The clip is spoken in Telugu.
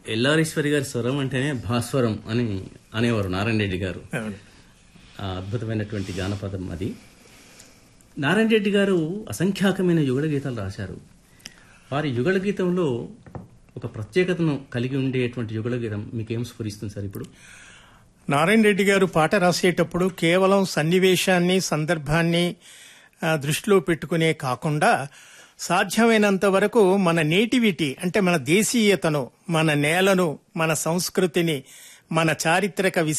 ఎల్లారీశ్వరి గారి స్వరం అంటేనే భాస్వరం అని అనేవారు నారాయణ రెడ్డి గారు అవును. ఆ అద్భుతమైనటువంటి జానపదం అది నారాయణ రెడ్డి గారు అసంఖ్యాకమైన యుగళ గీతాలు రాశారు వారి యుగళ గీతంలో ఒక ప్రత్యేకతను కలిగి ఉండేటువంటి యుగళ గీతం మీకేం స్ఫురిస్తుంది సార్ ఇప్పుడు నారాయణ రెడ్డి గారు పాట రాసేటప్పుడు కేవలం సన్నివేశాన్ని సందర్భాన్ని ఆ, దృష్టిలో పెట్టుకునే కాకుండా సాధ్యమైనంత వరకు మన నేటివిటీ అంటే మన దేశీయతను మన నేలను మన సంస్కృతిని మన చారిత్రక విశేష